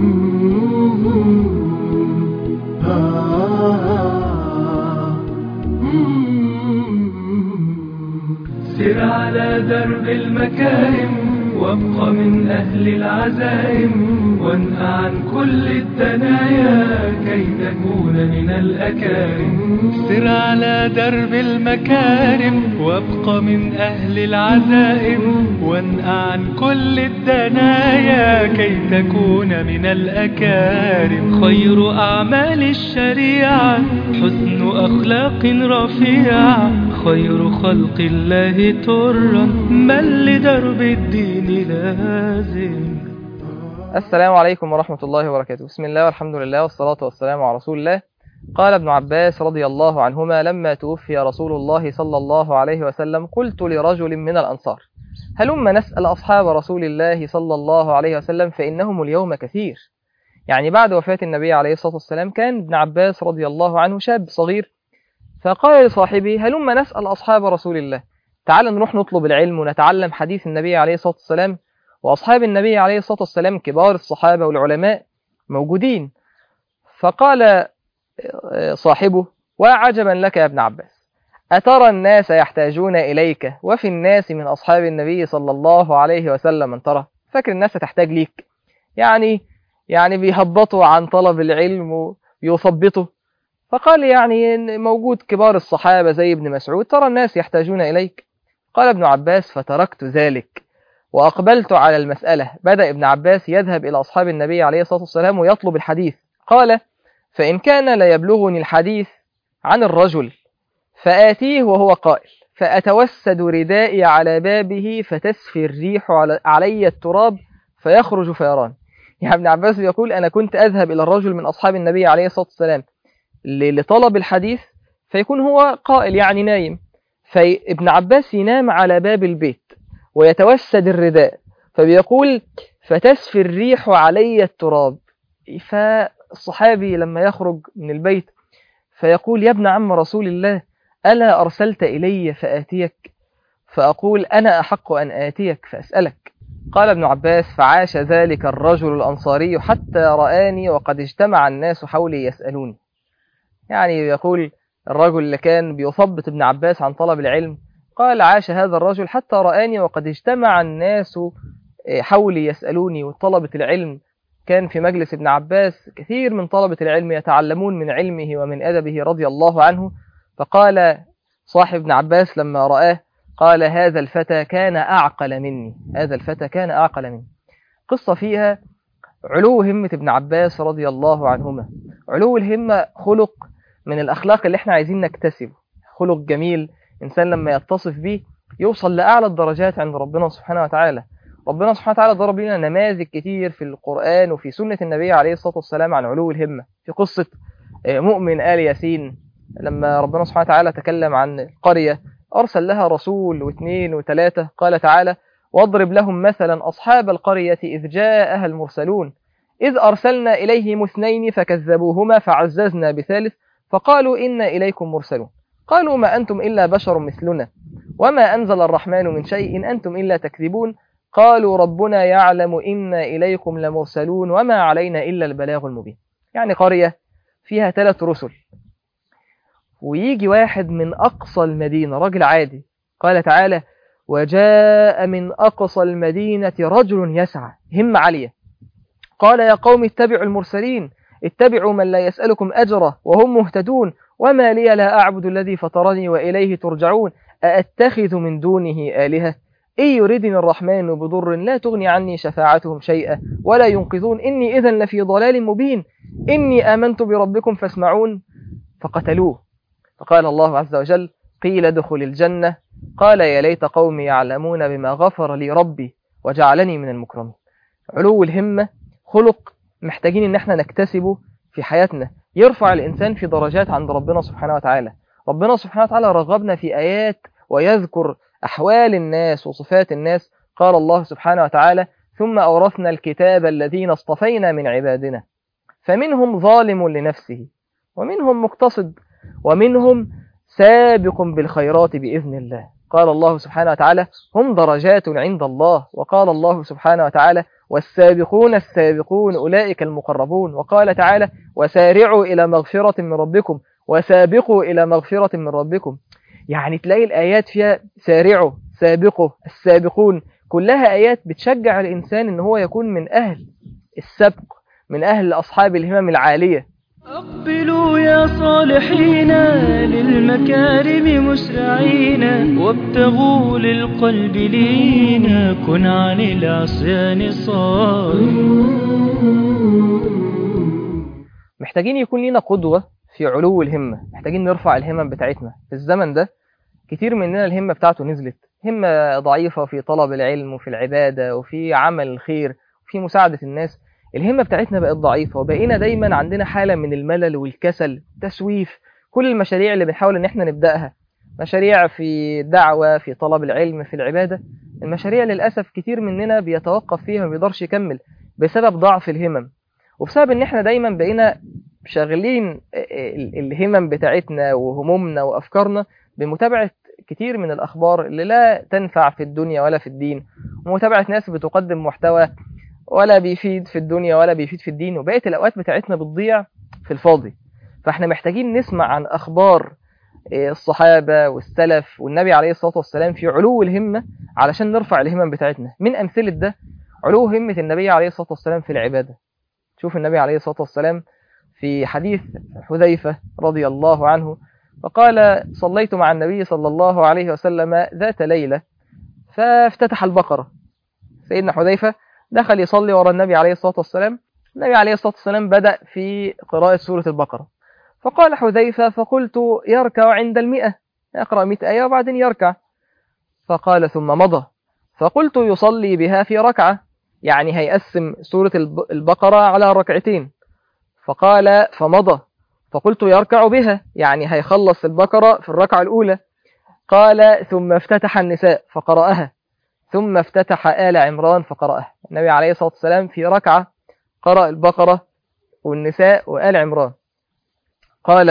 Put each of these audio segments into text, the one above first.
سر على درب المكارم وابق من أهل العزائم وانه عن كل الدنايا كي تكون من الأكارم سر على درب المكارم وابق من أهل العزائم وانه عن كل الدنايا كي تكون من الأكارم خير أعمال الشريعة حسن أخلاق رفيعة خير خلق الله ترا من لدرب الدين لازم السلام عليكم ورحمة الله وبركاته بسم الله والحمد لله والصلاة والسلام على رسول الله قال ابن عباس رضي الله عنهما لما توفي رسول الله صلى الله عليه وسلم قلت لرجل من الأنصار هلم نسأل أصحاب رسول الله صلى الله عليه وسلم فإنهم اليوم كثير يعني بعد وفاة النبي عليه الصلاة والسلام كان ابن عباس رضي الله عنه شاب صغير فقال لصاحبه هلم نسأل أصحاب رسول الله تعال نروح نطلب العلم ونتعلم حديث النبي عليه الصلاة والسلام وأصحاب النبي عليه الصلاة والسلام كبار الصحابة والعلماء موجودين فقال صاحبه وعجبا لك يا ابن عباس أترى الناس يحتاجون إليك وفي الناس من أصحاب النبي صلى الله عليه وسلم من ترى فاكر الناس تحتاج ليك يعني يعني بيهبطوا عن طلب العلم ويثبطوا فقال يعني موجود كبار الصحابة زي ابن مسعود ترى الناس يحتاجون إليك قال ابن عباس فتركت ذلك وأقبلت على المسألة بدأ ابن عباس يذهب إلى أصحاب النبي عليه الصلاة والسلام ويطلب الحديث قال فإن كان لا يبلغني الحديث عن الرجل فآتيه وهو قائل فأتوسد ردائي على بابه فتسفي الريح علي التراب فيخرج فيران يعني ابن عباس يقول أنا كنت أذهب إلى الرجل من أصحاب النبي عليه الصلاة والسلام لطلب الحديث فيكون هو قائل يعني نايم فابن عباس ينام على باب البيت ويتوسد الرداء فبيقول فتسفي الريح علي التراب فالصحابي لما يخرج من البيت فيقول يا ابن عم رسول الله ألا أرسلت إلي فآتيك فأقول أنا أحق أن آتيك فأسألك قال ابن عباس فعاش ذلك الرجل الأنصاري حتى رآني وقد اجتمع الناس حولي يسألوني يعني يقول الرجل اللي كان بيثبط ابن عباس عن طلب العلم قال عاش هذا الرجل حتى رآني وقد اجتمع الناس حولي يسألوني وطلبة العلم كان في مجلس ابن عباس كثير من طلبة العلم يتعلمون من علمه ومن أدبه رضي الله عنه فقال صاحب ابن عباس لما رآه قال هذا الفتى كان أعقل مني هذا الفتى كان أعقل مني قصة فيها علو همة ابن عباس رضي الله عنهما علو الهمة خلق من الأخلاق اللي احنا عايزين نكتسبه خلق جميل إنسان لما يتصف به يوصل لأعلى الدرجات عند ربنا سبحانه وتعالى ربنا سبحانه وتعالى ضرب لنا نماذج كتير في القرآن وفي سنة النبي عليه الصلاة والسلام عن علو الهمة في قصة مؤمن آل ياسين لما ربنا سبحانه وتعالى تكلم عن القرية أرسل لها رسول واثنين وثلاثة قال تعالى واضرب لهم مثلا أصحاب القرية إذ جاءها المرسلون إذ أرسلنا إليهم اثنين فكذبوهما فعززنا بثالث فقالوا إنا إليكم مرسلون قالوا ما أنتم إلا بشر مثلنا وما أنزل الرحمن من شيء إن أنتم إلا تكذبون قالوا ربنا يعلم إنا إليكم لمرسلون وما علينا إلا البلاغ المبين يعني قرية فيها ثلاث رسل ويجي واحد من أقصى المدينة راجل عادي قال تعالى وجاء من أقصى المدينة رجل يسعى هم عالية قال يا قوم اتبعوا المرسلين اتبعوا من لا يسألكم أجره وهم مهتدون وما لي لا أعبد الذي فطرني وإليه ترجعون أأتخذ من دونه آلهة إن يردني الرحمن بضر لا تغني عني شفاعتهم شيئا ولا ينقذون إني إذا لفي ضلال مبين إني آمنت بربكم فاسمعون فقتلوه فقال الله عز وجل قيل ادخل الجنة قال يا ليت قومي يعلمون بما غفر لي ربي وجعلني من المكرمين علو الهمة خلق محتاجين ان احنا نكتسبه في حياتنا يرفع الإنسان في درجات عند ربنا سبحانه وتعالى ربنا سبحانه وتعالى رغبنا في آيات ويذكر أحوال الناس وصفات الناس قال الله سبحانه وتعالى ثم أورثنا الكتاب الذين اصطفينا من عبادنا فمنهم ظالم لنفسه ومنهم مقتصد ومنهم سابق بالخيرات بإذن الله قال الله سبحانه وتعالى هم درجات عند الله وقال الله سبحانه وتعالى والسابقون السابقون أولئك المقربون وقال تعالى وسارعوا إلى مغفرة من ربكم وسابقوا إلى مغفرة من ربكم يعني تلاقي الآيات فيها سارعوا سابقوا السابقون كلها آيات بتشجع الإنسان إن هو يكون من أهل السبق من أهل أصحاب الهمم العالية أقبلوا يا صالحين للمكارم مسرعين وابتغوا للقلب لينا كن عن العصيان صار محتاجين يكون لنا قدوة في علو الهمة محتاجين نرفع الهمم بتاعتنا في الزمن ده كتير مننا الهمة بتاعته نزلت همة ضعيفة في طلب العلم وفي العبادة وفي عمل الخير وفي مساعدة الناس الهمة بتاعتنا بقت ضعيفة وبقينا دايما عندنا حالة من الملل والكسل تسويف كل المشاريع اللي بنحاول ان احنا نبدأها مشاريع في الدعوة في طلب العلم في العبادة المشاريع للأسف كتير مننا بيتوقف فيها وما بيقدرش يكمل بسبب ضعف الهمم وبسبب ان احنا دايما بقينا شاغلين الهمم بتاعتنا وهمومنا وافكارنا بمتابعة كتير من الاخبار اللي لا تنفع في الدنيا ولا في الدين ومتابعة ناس بتقدم محتوى ولا بيفيد في الدنيا ولا بيفيد في الدين وبقيت الاوقات بتاعتنا بتضيع في الفاضي فاحنا محتاجين نسمع عن اخبار الصحابة والسلف والنبي عليه الصلاة والسلام في علو الهمة علشان نرفع الهمم بتاعتنا من أمثلة ده علو همة النبي عليه الصلاة والسلام في العبادة شوف النبي عليه الصلاة والسلام في حديث حذيفة رضي الله عنه فقال صليت مع النبي صلى الله عليه وسلم ذات ليلة فافتتح البقرة سيدنا حذيفة دخل يصلي وراء النبي عليه الصلاة والسلام النبي عليه الصلاة والسلام بدأ في قراءة سورة البقرة فقال حذيفة فقلت يركع عند المئة يقرأ مئة آية وبعدين يركع فقال ثم مضى فقلت يصلي بها في ركعة يعني هيقسم سورة البقرة على ركعتين فقال فمضى فقلت يركع بها يعني هيخلص البقرة في الركعة الأولى قال ثم افتتح النساء فقرأها ثم افتتح آل عمران فقرأها النبي عليه الصلاة والسلام في ركعة قرأ البقرة والنساء وآل عمران قال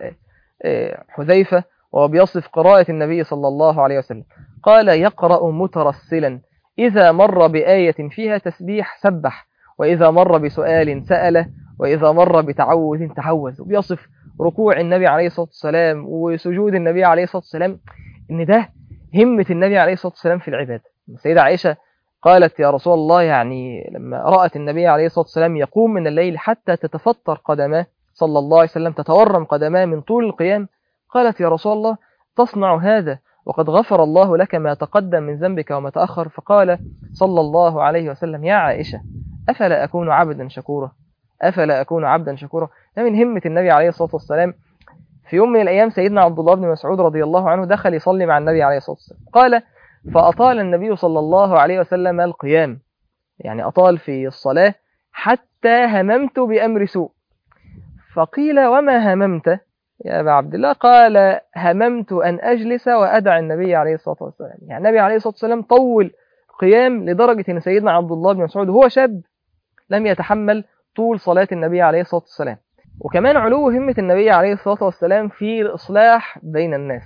حذيفة وهو بيصف قراءة النبي صلى الله عليه وسلم قال يقرأ مترسلا إذا مر بآية فيها تسبيح سبح وإذا مر بسؤال سأل وإذا مر بتعوذ تعوذ وبيصف ركوع النبي عليه الصلاة والسلام وسجود النبي عليه الصلاة والسلام إن ده همة النبي عليه الصلاة والسلام في العبادة السيدة عائشة قالت يا رسول الله يعني لما رأت النبي عليه الصلاة والسلام يقوم من الليل حتى تتفطر قدماه صلى الله عليه وسلم تتورم قدماه من طول القيام قالت يا رسول الله تصنع هذا وقد غفر الله لك ما تقدم من ذنبك وما تأخر فقال صلى الله عليه وسلم يا عائشة أفلا أكون عبدا شكورا أفلا أكون عبدا شكورا ده من همة النبي عليه الصلاة والسلام في يوم من الأيام سيدنا عبد الله بن مسعود رضي الله عنه دخل يصلي مع النبي عليه الصلاة والسلام قال فأطال النبي صلى الله عليه وسلم القيام يعني أطال في الصلاة حتى هممت بأمر سوء فقيل وما هممت يا أبا عبد الله قال هممت أن أجلس وأدع النبي عليه الصلاة والسلام يعني النبي عليه الصلاة والسلام طول قيام لدرجة أن سيدنا عبد الله بن مسعود هو شاب لم يتحمل طول صلاة النبي عليه الصلاة والسلام وكمان علو همة النبي عليه الصلاة والسلام في الإصلاح بين الناس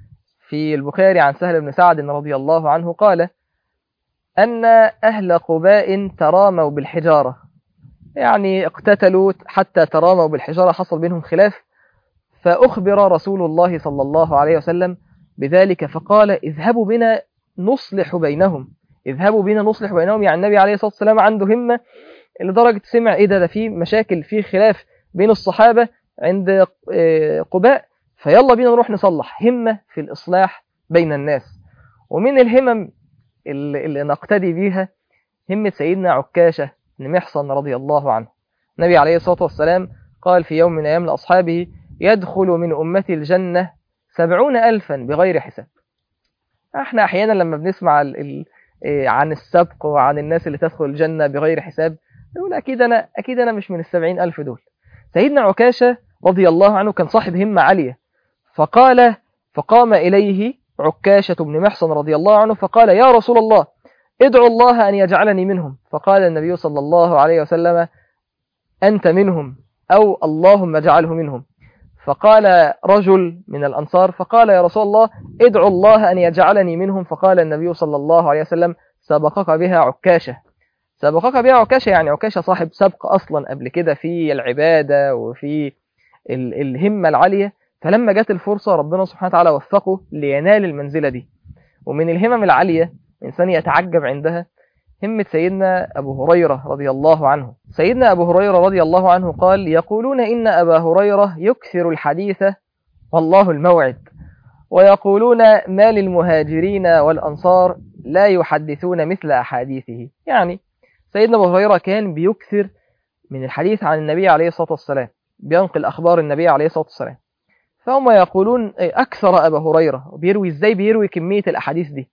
في البخاري عن سهل بن سعد رضي الله عنه قال أن أهل قباء تراموا بالحجارة يعني اقتتلوا حتى تراموا بالحجارة حصل بينهم خلاف فأخبر رسول الله صلى الله عليه وسلم بذلك فقال اذهبوا بنا نصلح بينهم اذهبوا بنا نصلح بينهم يعني النبي عليه الصلاة والسلام عنده همة لدرجة سمع ايه ده ده في مشاكل في خلاف بين الصحابة عند قباء فيلا بينا نروح نصلح همة في الإصلاح بين الناس ومن الهمم اللي, اللي نقتدي بيها همة سيدنا عكاشة بن محصن رضي الله عنه النبي عليه الصلاة والسلام قال في يوم من أيام لأصحابه يدخل من أمتي الجنة سبعون ألفا بغير حساب احنا أحيانا لما بنسمع ال ال عن السبق وعن الناس اللي تدخل الجنة بغير حساب نقول أكيد أنا, أكيد أنا مش من السبعين ألف دول سيدنا عكاشة رضي الله عنه كان صاحب همة عالية فقال فقام إليه عكاشة بن محصن رضي الله عنه فقال يا رسول الله ادعو الله أن يجعلني منهم فقال النبي صلى الله عليه وسلم أنت منهم أو اللهم اجعله منهم فقال رجل من الأنصار فقال يا رسول الله ادعو الله أن يجعلني منهم فقال النبي صلى الله عليه وسلم سبقك بها عكاشة سبقك بها عكاشة يعني عكاشة صاحب سبق أصلا قبل كده في العبادة وفي ال- الهمة العالية فلما جت الفرصة ربنا سبحانه وتعالى وفقه لينال المنزلة دي ومن الهمم العالية الإنسان يتعجب عندها همة سيدنا أبو هريرة رضي الله عنه سيدنا أبو هريرة رضي الله عنه قال يقولون إن أبا هريرة يكثر الحديث والله الموعد ويقولون ما للمهاجرين والأنصار لا يحدثون مثل أحاديثه يعني سيدنا أبو هريرة كان بيكثر من الحديث عن النبي عليه الصلاة والسلام بينقل أخبار النبي عليه الصلاة والسلام فهم يقولون أكثر أبا هريرة بيروي إزاي بيروي كمية الأحاديث دي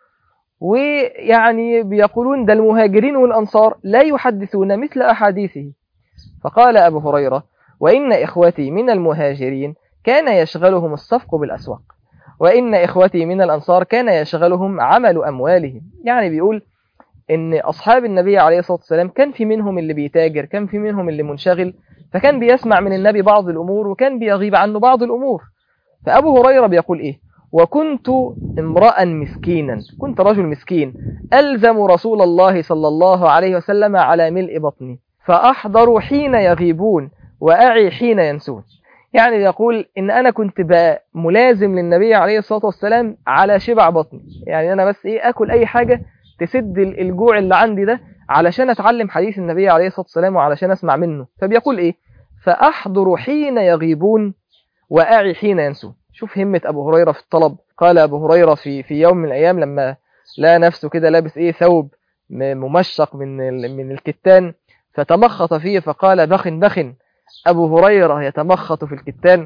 ويعني بيقولون ده المهاجرين والأنصار لا يحدثون مثل أحاديثه فقال أبو هريرة وإن إخوتي من المهاجرين كان يشغلهم الصفق بالأسواق وإن إخوتي من الأنصار كان يشغلهم عمل أموالهم يعني بيقول إن أصحاب النبي عليه الصلاة والسلام كان في منهم اللي بيتاجر كان في منهم اللي منشغل فكان بيسمع من النبي بعض الأمور وكان بيغيب عنه بعض الأمور فأبو هريرة بيقول إيه وكنت امرأ مسكينا كنت رجل مسكين ألزم رسول الله صلى الله عليه وسلم على ملء بطني فأحضر حين يغيبون وأعي حين ينسون يعني يقول إن أنا كنت بقى ملازم للنبي عليه الصلاة والسلام على شبع بطني يعني أنا بس إيه أكل أي حاجة تسد الجوع اللي عندي ده علشان أتعلم حديث النبي عليه الصلاة والسلام وعلشان أسمع منه فبيقول إيه فأحضر حين يغيبون وأعي حين ينسون شوف همة أبو هريرة في الطلب قال أبو هريرة في في يوم من الأيام لما لقى نفسه كده لابس إيه ثوب ممشق من من الكتان فتمخط فيه فقال بخ بخ أبو هريرة يتمخط في الكتان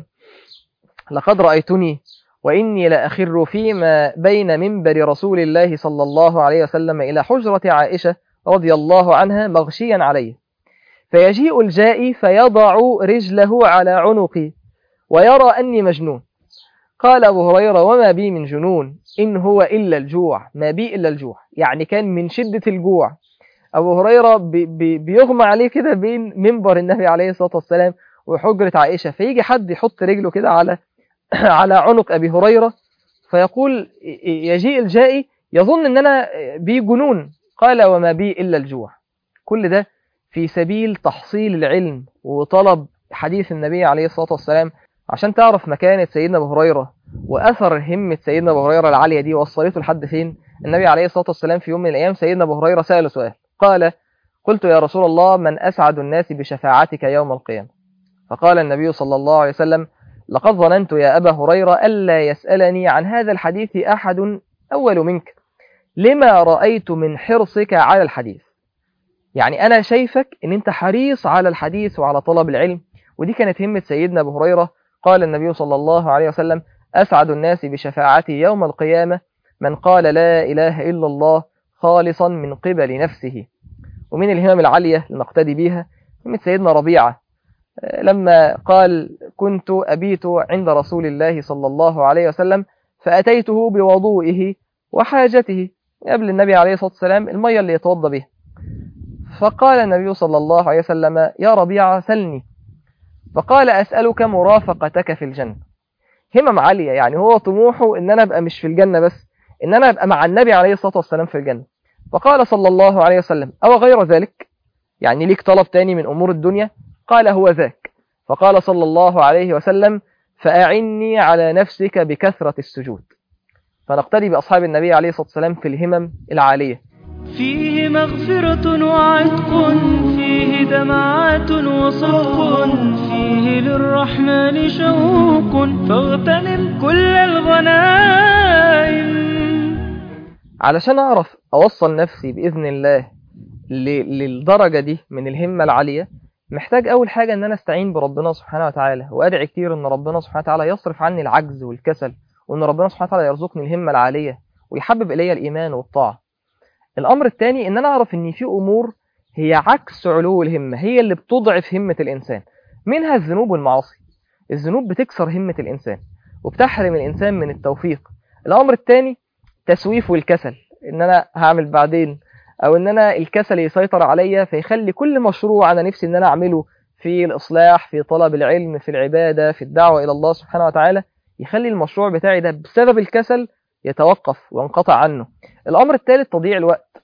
لقد رأيتني وإني لأخر فيما بين منبر رسول الله صلى الله عليه وسلم إلى حجرة عائشة رضي الله عنها مغشيا عليه فيجيء الجائي فيضع رجله على عنقي ويرى أني مجنون قال أبو هريرة وما بي من جنون إن هو إلا الجوع ما بي إلا الجوع يعني كان من شدة الجوع أبو هريرة بي بي بيغمى عليه كده بين منبر النبي عليه الصلاة والسلام وحجرة عائشة فيجي حد يحط رجله كده على على عنق أبي هريرة فيقول يجيء الجائي يظن أن أنا بي جنون قال وما بي إلا الجوع كل ده في سبيل تحصيل العلم وطلب حديث النبي عليه الصلاة والسلام عشان تعرف مكانة سيدنا أبو هريرة وأثر همة سيدنا أبو هريرة العالية دي وصلته لحد فين النبي عليه الصلاة والسلام في يوم من الأيام سيدنا أبو هريرة سأله سؤال قال قلت يا رسول الله من أسعد الناس بشفاعتك يوم القيامة فقال النبي صلى الله عليه وسلم لقد ظننت يا أبا هريرة ألا يسألني عن هذا الحديث أحد أول منك لما رأيت من حرصك على الحديث يعني أنا شايفك أن أنت حريص على الحديث وعلى طلب العلم ودي كانت همة سيدنا أبو هريرة قال النبي صلى الله عليه وسلم أسعد الناس بشفاعتي يوم القيامة من قال لا إله إلا الله خالصا من قبل نفسه ومن الهمم العالية لنقتدي بها همة سيدنا ربيعة لما قال كنت أبيت عند رسول الله صلى الله عليه وسلم فأتيته بوضوئه وحاجته قبل النبي عليه الصلاة والسلام المية اللي يتوضى بها فقال النبي صلى الله عليه وسلم يا ربيعة سلني فقال أسألك مرافقتك في الجنة همم عالية يعني هو طموحه إن أنا أبقى مش في الجنة بس إن أنا أبقى مع النبي عليه الصلاة والسلام في الجنة فقال صلى الله عليه وسلم أو غير ذلك يعني ليك طلب تاني من أمور الدنيا قال هو ذاك فقال صلى الله عليه وسلم فأعني على نفسك بكثرة السجود فنقتدي بأصحاب النبي عليه الصلاة والسلام في الهمم العالية فيه مغفرة وعتق فيه دمعات وصدق فيه للرحمن شوق فاغتنم كل الغنائم علشان أعرف أوصل نفسي بإذن الله ل- للدرجة دي من الهمة العالية محتاج أول حاجة إن أنا أستعين بربنا سبحانه وتعالى وأدعي كتير إن ربنا سبحانه وتعالى يصرف عني العجز والكسل وإن ربنا سبحانه وتعالى يرزقني الهمة العالية ويحبب إلي الإيمان والطاعة الأمر الثاني إن أنا أعرف إن في أمور هي عكس علو الهمة هي اللي بتضعف همة الإنسان منها الذنوب والمعاصي الذنوب بتكسر همة الإنسان وبتحرم الإنسان من التوفيق الأمر الثاني تسويف والكسل إن أنا هعمل بعدين أو إن أنا الكسل يسيطر عليا فيخلي كل مشروع أنا نفسي إن أنا أعمله في الإصلاح في طلب العلم في العبادة في الدعوة إلى الله سبحانه وتعالى يخلي المشروع بتاعي ده بسبب الكسل يتوقف وينقطع عنه الأمر الثالث تضييع الوقت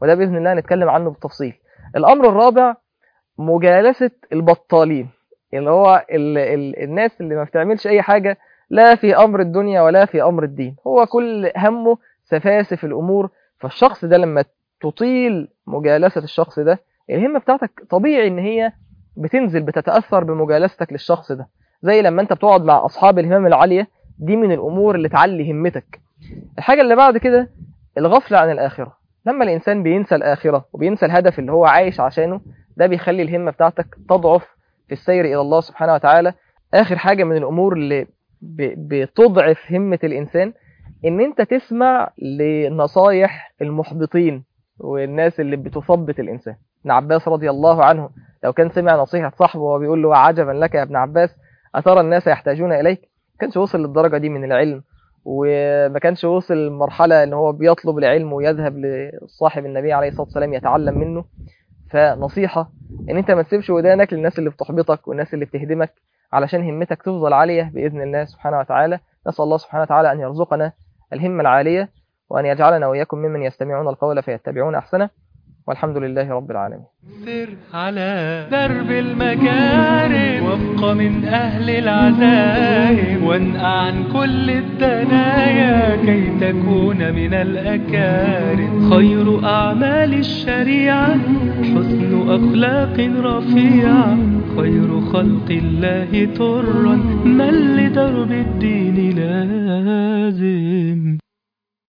وده بإذن الله نتكلم عنه بالتفصيل الأمر الرابع مجالسة البطالين اللي هو ال ال الناس اللي ما بتعملش أي حاجة لا في أمر الدنيا ولا في أمر الدين هو كل همه سفاسف الأمور فالشخص ده لما تطيل مجالسة الشخص ده الهمة بتاعتك طبيعي إن هي بتنزل بتتأثر بمجالستك للشخص ده زي لما أنت بتقعد مع أصحاب الهمم العالية دي من الأمور اللي تعلي همتك الحاجة اللي بعد كده الغفلة عن الآخرة لما الإنسان بينسى الآخرة وبينسى الهدف اللي هو عايش عشانه ده بيخلي الهمة بتاعتك تضعف في السير إلى الله سبحانه وتعالى آخر حاجة من الأمور اللي بتضعف همة الإنسان إن أنت تسمع لنصايح المحبطين والناس اللي بتثبط الإنسان ابن عباس رضي الله عنه لو كان سمع نصيحة صاحبه وبيقول له عجبا لك يا ابن عباس أترى الناس يحتاجون إليك كانش وصل للدرجة دي من العلم وما كانش وصل لمرحلة ان هو بيطلب العلم ويذهب لصاحب النبي عليه الصلاة والسلام يتعلم منه فنصيحة ان انت ما تسيبش ودانك للناس اللي بتحبطك والناس اللي بتهدمك علشان همتك تفضل عالية بإذن الله سبحانه وتعالى نسأل الله سبحانه وتعالى أن يرزقنا الهمة العالية وأن يجعلنا وإياكم ممن يستمعون القول فيتبعون أحسنه والحمد لله رب العالمين سر على درب المكارم وابق من أهل العزائم وانقع عن كل الدنايا كي تكون من الأكارم خير أعمال الشريعة حسن أخلاق رفيعة خير خلق الله ترا من لدرب الدين لازم